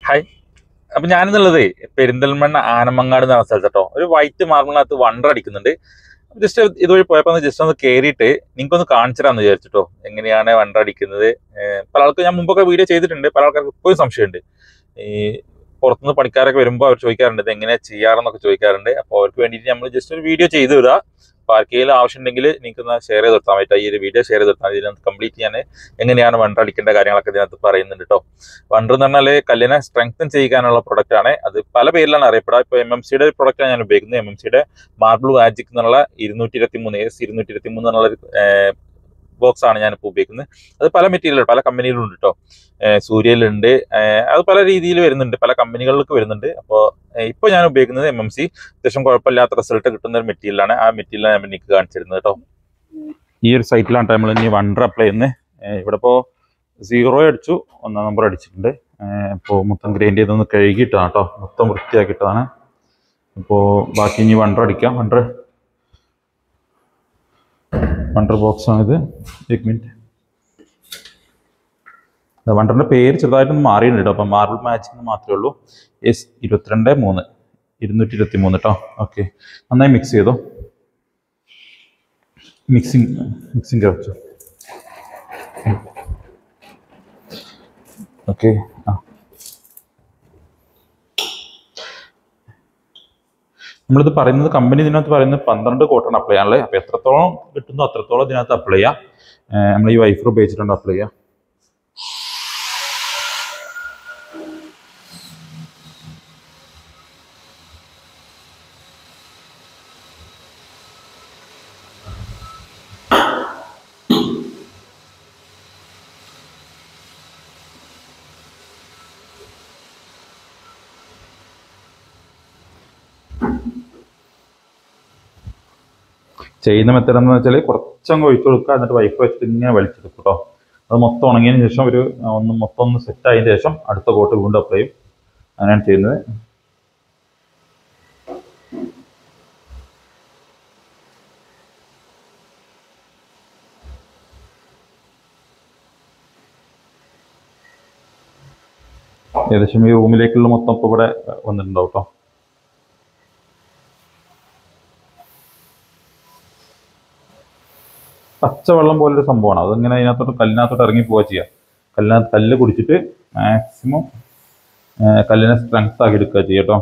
hi അപ്പൊ ഞാനെന്നുള്ളത് പെരിന്തൽമണ്ണ ആനമങ്ങാട് എന്ന് പറഞ്ഞ സ്ഥലത്ത് കേട്ടോ ഒരു വൈറ്റ് മാർബിളിനകത്ത് വണ്ടർ അടിക്കുന്നുണ്ട് ജസ്റ്റ് ഇതുവഴി പോയപ്പോൾ ഒന്ന് ജസ്റ്റ് ഒന്ന് കയറിയിട്ട് നിങ്ങൾക്കൊന്ന് കാണിച്ചു തരാമെന്ന് വിചാരിച്ചിട്ടോ എങ്ങനെയാണ് വണ്ടർ അടിക്കുന്നത് ഏഹ് പല ആൾക്കും ഞാൻ മുമ്പൊക്കെ വീഡിയോ ചെയ്തിട്ടുണ്ട് പല ആൾക്കാർക്ക് ഇപ്പോഴും സംശയമുണ്ട് ഈ പുറത്തുനിന്ന് പണിക്കാരൊക്കെ വരുമ്പോൾ അവർ ചോദിക്കാറുണ്ട് ഇത് എങ്ങനെയാ ചെയ്യാറെന്നൊക്കെ ചോദിക്കാറുണ്ട് അപ്പോൾ അവർക്ക് വേണ്ടിയിട്ട് നമ്മൾ ജസ്റ്റ് ഒരു വീഡിയോ ചെയ്തു വിടുക അപ്പോൾ ആർക്കെങ്കിലും ആവശ്യമുണ്ടെങ്കിൽ നിങ്ങൾക്ക് ഒന്ന് ഷെയർ ചെയ്ത് കൊടുത്താൽ പറ്റും ഈ ഒരു വീഡിയോ ഷെയർ ചെയ്ത് കൊടുത്താൽ ഇതിനകത്ത് കംപ്ലീറ്റ് ചെയ്യാൻ എങ്ങനെയാണ് വണ്ടർ അടിക്കേണ്ട കാര്യങ്ങളൊക്കെ ഇതിനകത്ത് പറയുന്നുണ്ട് കേട്ടോ വണ്ടർ എന്ന് പറഞ്ഞാൽ കല്ലിനെ സ്ട്രെങ്തൻ ചെയ്യാനുള്ള പ്രൊഡക്റ്റ് ആണ് അത് പല പേരിലാണ് അറിയപ്പെടുക ഇപ്പോൾ എം എം സിയുടെ പ്രൊഡക്റ്റാണ് ഞാൻ ഉപയോഗിക്കുന്നത് എം എം സിയുടെ മാർബിൾ മാജിക് എന്നുള്ള ഇരുന്നൂറ്റി ഇരുപത്തി മൂന്ന് എസ് ഇരുന്നൂറ്റി ഇരുപത്തി മൂന്ന് എന്നുള്ള ഒരു ബോക്സ് ആണ് ഞാനിപ്പോൾ ഉപയോഗിക്കുന്നത് അത് പല മെറ്റീരിയൽ പല കമ്പനിയിലും ഉണ്ട് കേട്ടോ സൂര്യയിലുണ്ട് ഏഹ് അത് പല രീതിയിൽ വരുന്നുണ്ട് പല കമ്പനികളിലേക്ക് വരുന്നുണ്ട് അപ്പോൾ ഇപ്പോൾ ഞാൻ ഉപയോഗിക്കുന്നത് എം എം സി അത്യാവശ്യം കുഴപ്പമില്ലാത്ത റിസൾട്ട് കിട്ടുന്ന ഒരു മെറ്റീരിയലാണ് ആ മെറ്റീരിയലാണ് ഞാൻ എനിക്ക് കാണിച്ചിരുന്നത് കേട്ടോ ഈ ഒരു സൈറ്റിലാണ് നമ്മൾ ഇനി വണ്ടർ അപ്ലൈ ചെയ്യുന്നത് ഏഹ് ഇവിടെ ഇപ്പോൾ സീറോ അടിച്ചു ഒന്നാം നമ്പർ അടിച്ചിട്ടുണ്ട് ഇപ്പോൾ മൊത്തം ഗ്രൈൻഡ് ചെയ്തൊന്ന് കഴുകിയിട്ടാണ് കേട്ടോ മൊത്തം വൃത്തിയാക്കിയിട്ടതാണ് അപ്പോൾ ബാക്കി ഇനി വണ്ടർ അടിക്കാം വണ്ടർ വണ്ടർ ബോക്സ് ആണിത് ഒരു മിനിറ്റ് വണ്ടറിന്റെ പേര് ചെറുതായിട്ടൊന്ന് മാറിയിട്ടുണ്ട് കേട്ടോ അപ്പം മാർബിൾ മാച്ചിങ് മാത്രമേ ഉള്ളൂ എസ് ഇരുപത്തിരണ്ട് മൂന്ന് ഇരുന്നൂറ്റി ഇരുപത്തി മൂന്ന് കേട്ടോ ഓക്കെ നന്നായി മിക്സ് ചെയ്തോ മിക്സിങ് മിക്സിങ് വെച്ചു ഓക്കെ ആ നമ്മളിത് പറയുന്നത് കമ്പനി ഇതിനകത്ത് പറയുന്നത് പന്ത്രണ്ട് കോട്ടാണ് അപ്ലൈ ചെയ്യാനുള്ളത് അപ്പോൾ എത്രത്തോളം കിട്ടുന്നോ അത്രത്തോളം ഇതിനകത്ത് അപ്ലൈ ചെയ്യാം ഏഹ് നമ്മൾ ഈ വൈഫർ ഉപയോഗിച്ചിട്ടുണ്ട് അപ്ലൈ ചെയ്യാം ചെയ്യുന്ന മെത്തേഡ് എന്ന് വെച്ചാൽ കുറച്ചങ്ങ് ഒഴിച്ചു കൊടുക്കുക എന്നിട്ട് വൈഫ് വെച്ചിട്ട് ഇങ്ങനെ വലിച്ചെടുക്കും കേട്ടോ അത് മൊത്തം ഉണങ്ങിയതിന് ശേഷം ഒരു ആ, ഒന്ന് മൊത്തം ഒന്ന് സെറ്റ് ആയതിനു ശേഷം അടുത്ത കോട്ട് വീണ്ടും അപ്ലൈ ചെയ്യും അങ്ങനെയാണ് ചെയ്യുന്നത് ഏകദേശം ഈ റൂമിലേക്കുള്ള മൊത്തം ഇപ്പോൾ ഇവിടെ വന്നിട്ടുണ്ടാവും കേട്ടോ പച്ചവെള്ളം പോലൊരു സംഭവമാണ് അതിങ്ങനെ അതിനകത്തോട്ട് കല്ലിനകത്തോട്ട് ഇറങ്ങി പോവുക ചെയ്യുക കല്ലിനകത്ത് കല്ല് കുടിച്ചിട്ട് മാക്സിമം കല്ലിനെ സ്ട്രെങ്ത് ആക്കി എടുക്കുക ചെയ്യുക കേട്ടോ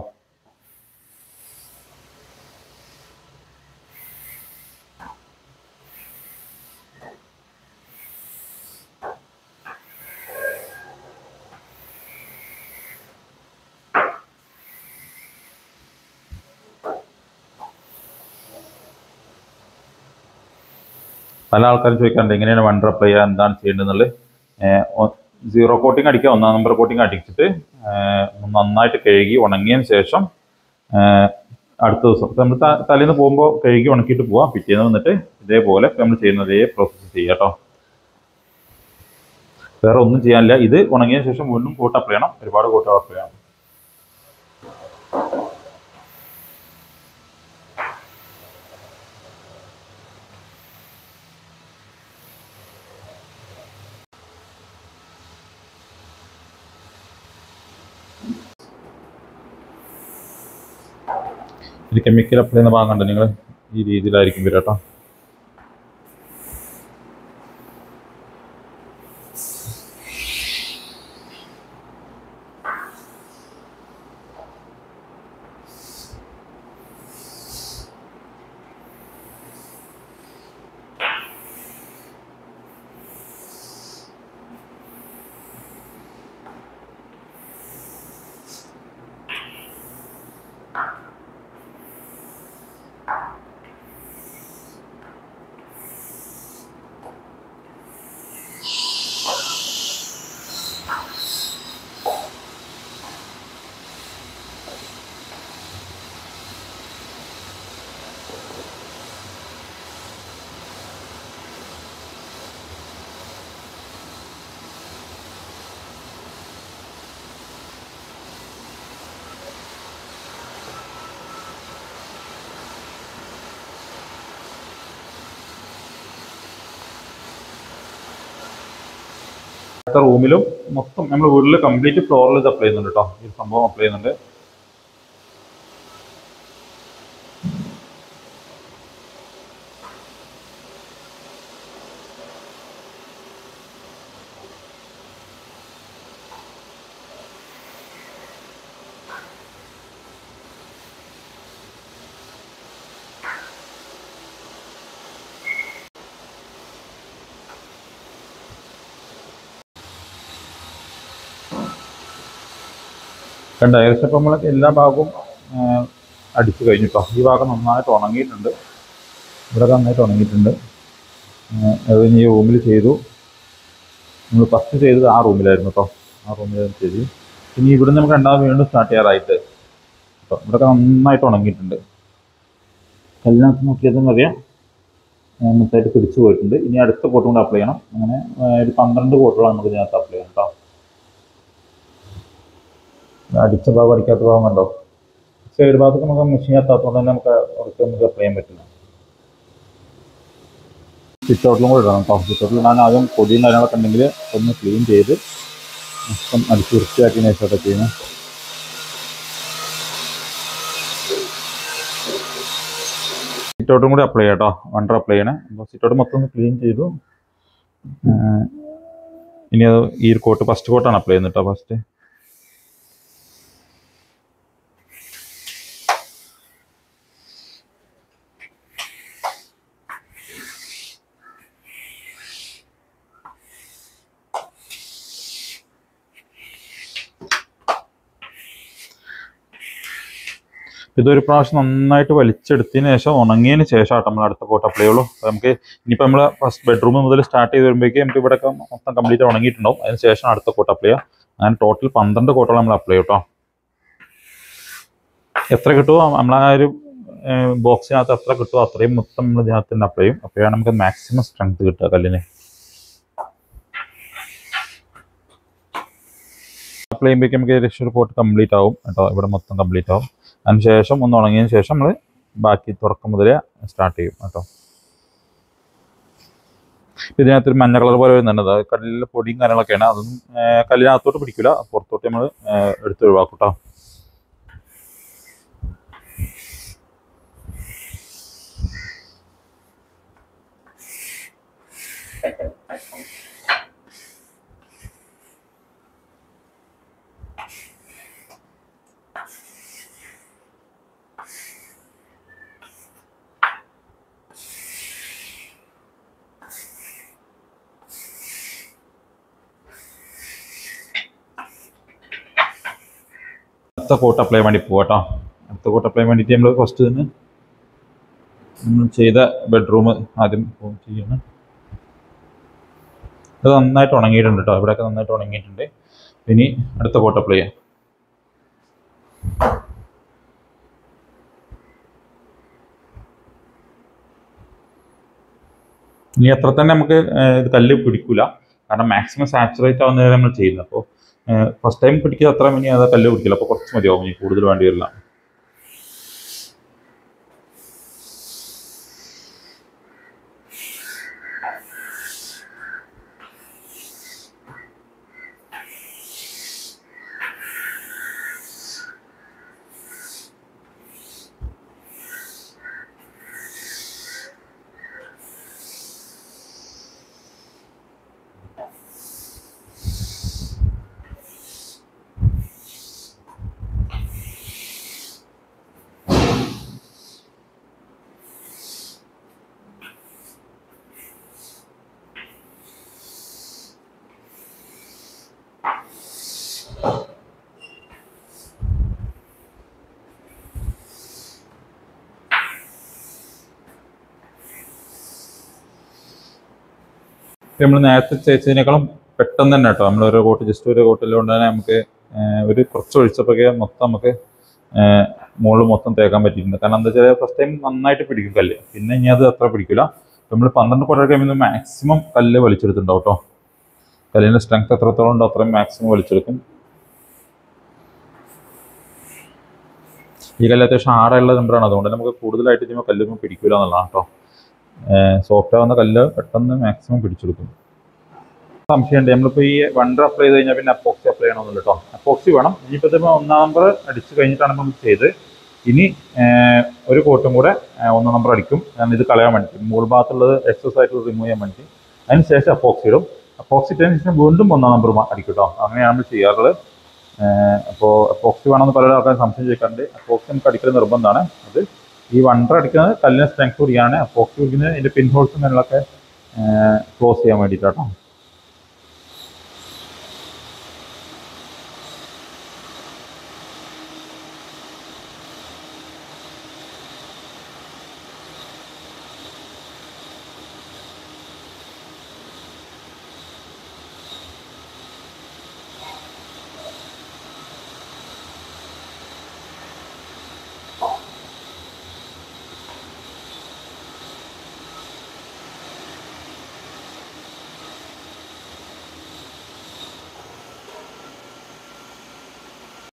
പല ആൾക്കാരും ചോദിക്കാറുണ്ട് എങ്ങനെയാണ് വണ്ടർ അപ്ലൈ ചെയ്യുക എന്താണ് ചെയ്യേണ്ടതെന്നുള്ളത് സീറോ കോട്ടിങ് അടിക്കുക ഒന്നാം നമ്പർ കോട്ടിങ് അടിച്ചിട്ട് ഏഹ് നന്നായിട്ട് കഴുകി ഉണങ്ങിയതിന് ശേഷം ഏഹ് അടുത്ത ദിവസം ഇപ്പം നമ്മൾ ത- തലേന്ന് പോകുമ്പോൾ കഴുകി ഉണക്കിയിട്ട് പോവാം പിറ്റേന്ന് വന്നിട്ട് ഇതേപോലെ നമ്മൾ ചെയ്യുന്ന അതേ പ്രോസസ്സ് ചെയ്യുക കേട്ടോ വേറെ ഒന്നും ചെയ്യാനില്ല ഇത് ഉണങ്ങിയതിന് ശേഷം വീണ്ടും കോട്ട് അപ്ലൈ ചെയ്യണം ഒരുപാട് കോട്ട് അപ്ലൈ ചെയ്യണം ഇത് കെമിക്കൽ അപ്ലൈ ചെയ്യുന്ന ഭാഗം കണ്ടോ നിങ്ങൾ ഈ രീതിയിലായിരിക്കും വരിക കേട്ടോ അടുത്ത റൂമിലും മൊത്തം നമ്മൾ വീട്ടിൽ കംപ്ലീറ്റ് ഫ്ലോറിൽ ഇത് അപ്ലൈ ചെയ്യുന്നുണ്ട് കേട്ടോ ഈ സംഭവം അപ്ലൈ ചെയ്യുന്നുണ്ട് കണ്ട ഏകദേശം ഇപ്പം നമ്മൾ എല്ലാ ഭാഗവും ആ, അടിച്ചു കഴിഞ്ഞു കേട്ടോ ഈ ഭാഗം നന്നായിട്ട് ഉണങ്ങിയിട്ടുണ്ട് ഇവിടെ നന്നായിട്ട് ഉണങ്ങിയിട്ടുണ്ട് ആ, അത് ഇനി ഈ റൂമിൽ ചെയ്തു നമ്മൾ ഫസ്റ്റ് ചെയ്തത് ആ റൂമിലായിരുന്നു കേട്ടോ ആ റൂമിലായിരുന്നു ചെയ്തു ഇനി ഇവിടെ നമുക്ക് രണ്ടാമത് വീണ്ടും സ്റ്റാർട്ട് ചെയ്യാറായിട്ട് കേട്ടോ ഇവിടെയൊക്കെ നന്നായിട്ട് ഉണങ്ങിയിട്ടുണ്ട് കല്ലിനകത്ത് നോക്കിയതെന്ന് അറിയാം ആ, മൊത്തമായിട്ട് പിടിച്ചു പോയിട്ടുണ്ട് ഇനി അടുത്ത കോട്ടും കൂടെ അപ്ലൈ ചെയ്യണം അങ്ങനെ ആ, ഒരു പന്ത്രണ്ട് കോട്ടുകളാണ് നമുക്ക് ഇതിനകത്ത് അപ്ലൈ ചെയ്യണം കേട്ടോ അടിച്ച ഭാഗം അടിക്കാത്ത ഭാഗം കണ്ടോ സൈഡ് ഭാഗത്തൊക്കെ നമുക്ക് മെഷീൻ എത്താത്തതുകൊണ്ട് തന്നെ നമുക്ക് അവർക്ക് നമുക്ക് അപ്ലൈ ചെയ്യാൻ പറ്റില്ല സിറ്റ് ഔട്ടിലും കൂടെ ഇടണം കേട്ടോ സിറ്റ് ഔട്ടിൽ ഇടാൻ ആദ്യം പൊടിയും കാര്യങ്ങളൊക്കെ ഉണ്ടെങ്കിൽ ഒന്ന് ക്ലീൻ ചെയ്ത് മൊത്തം അടിച്ച് വൃത്തിയാക്കിയതിന് ശേഷമൊക്കെ ചെയ്യുന്നത് സിറ്റ് ഔട്ടും കൂടി അപ്ലൈ ചെയ്യാം കേട്ടോ വണ്ടർ അപ്ലൈ ചെയ്യണേ അപ്പോൾ സിറ്റ് ഔട്ട് മൊത്തം ഒന്ന് ക്ലീൻ ചെയ്തു ആ, ഇനി അത് ഈ ഒരു കോട്ട് ഫസ്റ്റ് കോട്ടാണ് അപ്ലൈ ചെയ്യുന്നത് കേട്ടോ ഫസ്റ്റ് ഇതൊരു പ്രാവശ്യം നന്നായിട്ട് വലിച്ചെടുത്തതിന് ശേഷം ഉണങ്ങിയതിന് ശേഷം നമ്മൾ അടുത്ത കോട്ട് അപ്ലൈ ചെയ്യുള്ളൂ അപ്പോൾ നമുക്ക് ഇനിയിപ്പോൾ നമ്മൾ ഫസ്റ്റ് ബെഡ്റൂം മുതൽ സ്റ്റാർട്ട് ചെയ്ത് വരുമ്പോഴേക്കും നമുക്ക് ഇവിടെയൊക്കെ മൊത്തം കംപ്ലീറ്റ് ഉണങ്ങിയിട്ടുണ്ടാവും അതിന് ശേഷം അടുത്ത കോട്ട് അപ്ലൈ ചെയ്യുക അങ്ങനെ ടോട്ടൽ പന്ത്രണ്ട് കോട്ടുകൾ നമ്മൾ അപ്ലൈ ചെയ്യും കേട്ടോ എത്ര കിട്ടുമോ നമ്മൾ ആ ഒരു ബോക്സിനകത്ത് എത്ര കിട്ടുമോ അത്രയും മൊത്തം നമ്മൾ ഇതിനകത്ത് തന്നെ അപ്ലൈ ചെയ്യും അപ്പോഴാണ് നമുക്ക് മാക്സിമം സ്ട്രെങ്ത് കിട്ടുക കല്ലിന് അപ്ലൈ ചെയ്യുമ്പോഴേക്കും നമുക്ക് ഏകദേശം ഒരു കോട്ട് കംപ്ലീറ്റ് ആവും കേട്ടോ ഇവിടെ മൊത്തം കംപ്ലീറ്റ് ആവും അതിന് ശേഷം ഒന്ന് ഉണങ്ങിയതിന് ശേഷം നമ്മൾ ബാക്കി തുടക്കം മുതലേ സ്റ്റാർട്ട് ചെയ്യും കേട്ടോ ഇതിനകത്തൊരു മഞ്ഞ കളർ പോലെ വരുന്നുണ്ട് അത് കല്ലിലെ പൊടിയും കാര്യങ്ങളൊക്കെയാണ് അതൊന്നും ഏർ കല്ലിനകത്തോട്ട് പിടിക്കില്ല പുറത്തോട്ട് നമ്മൾ എടുത്ത് ഒഴിവാക്കും കേട്ടോ അടുത്ത കോട്ട് അപ്ലൈ വേണ്ടി പോവാട്ടോ അടുത്ത കോട്ട് അപ്ലൈ വേണ്ടിയിട്ട് നമ്മൾ ഫസ്റ്റ് തന്നെ നമ്മൾ ചെയ്ത ബെഡ്റൂം ആദ്യം ചെയ്യണം ഇത് നന്നായിട്ട് ഉണങ്ങിയിട്ടുണ്ട് കേട്ടോ ഇവിടെയൊക്കെ നന്നായിട്ട് ഉണങ്ങിയിട്ടുണ്ട് ഇനി അടുത്ത കോട്ട് അപ്ലൈ ചെയ്യാം ഇനി അത്ര തന്നെ നമുക്ക് ഏഹ്, ഇത് കല്ല് പിടിക്കൂല കാരണം മാക്സിമം സാച്ചുറേറ്റ് ആവുന്ന വരെ നമ്മൾ ചെയ്യുന്നത് അപ്പോൾ ഫസ്റ്റ് ടൈം പിടിക്കുക അത്ര ഇനി അത് കല്ല് പിടിക്കില്ല അപ്പോൾ കുറച്ച് മതിയാവും ഇനി കൂടുതൽ വേണ്ടി വരില്ല നമ്മൾ നേരത്തെ ചേച്ചതിനേക്കാളും പെട്ടെന്ന് തന്നെ കേട്ടോ നമ്മൾ ഒരു കോട്ട് ജസ്റ്റ് ഒരു കോട്ടിലുകൊണ്ട് തന്നെ നമുക്ക് ഏഹ്, ഒരു കുറച്ച് ഒഴിച്ചപ്പോഴേ മൊത്തം നമുക്ക് മുകളിൽ മൊത്തം തേക്കാൻ പറ്റിയിട്ടുണ്ട് കാരണം എന്താ വെച്ചാൽ ഫസ്റ്റ് ടൈം നന്നായിട്ട് പിടിക്കും കല്ല് പിന്നെ ഇനി അത് അത്ര പിടിക്കില്ല നമ്മൾ പന്ത്രണ്ട് കോട്ട കഴിയുമ്പോൾ മാക്സിമം കല്ല് വലിച്ചെടുത്തിട്ടുണ്ടാവും കേട്ടോ കല്ലിൻ്റെ സ്ട്രെങ്ത് എത്രത്തോളം ഉണ്ടോ അത്രയും മാക്സിമം വലിച്ചെടുക്കും ഈ കല്ല് അത്യാവശ്യം ആടുള്ള നമ്പറാണ് അതുകൊണ്ട് നമുക്ക് കൂടുതലായിട്ട് ചെയ്യുമ്പോൾ കല്ലൊന്നും പിടിക്കില്ല എന്നുള്ളതാണ് കേട്ടോ സോഫ്റ്റ് ആവുന്ന കല്ല് പെട്ടെന്ന് മാക്സിമം പിടിച്ചെടുക്കും സംശയമുണ്ട് നമ്മളിപ്പോൾ ഈ വണ്ടർ അപ്ലൈ ചെയ്ത് കഴിഞ്ഞാൽ പിന്നെ അപ്പോക്സി അപ്ലൈ ചെയ്യണമെന്നില്ല കേട്ടോ അപ്പോക്സി വേണം ഇനിയിപ്പോൾ ഇതിപ്പോൾ ഒന്നാം നമ്പർ അടിച്ച് കഴിഞ്ഞിട്ടാണ് നമ്മൾ ചെയ്ത് ഇനി ഏർ, ഒരു കോട്ടും കൂടെ ഏർ, ഒന്നാം നമ്പർ അടിക്കും ഞാൻ ഇത് കളയാൻ വേണ്ടി മുകൾ ഭാഗത്തുള്ളത് എക്സസ് ആയിട്ട് റിമൂവ് ചെയ്യാൻ വേണ്ടി അതിന് ശേഷം അപ്പോക്സി ഇടും അപ്പോക്സി ഇട്ടതിന് ശേഷം വീണ്ടും ഒന്നാം നമ്പർ അടിക്കും കേട്ടോ അങ്ങനെയാണ് നമ്മൾ ചെയ്യാറുള്ളത് അപ്പോൾ അപ്പോക്സി വേണമെന്ന് പല ആൾക്കാരും സംശയം ചോദിക്കാറുണ്ട് അപ്പോക്സി നമുക്ക് അടിക്കൽ നിർബന്ധമാണ് അത് ഈ വണ്ടർ അടിക്കുന്നത് കല്ലിന് സ്ട്രെങ്ത് കൂടിയാണ് അപ്പോക്സി കുടിക്കുന്നത് ഇതിൻ്റെ പിൻ ഹോൾസും കാര്യങ്ങളൊക്കെ ക്ലോസ് ചെയ്യാൻ വേണ്ടിയിട്ടാട്ടോ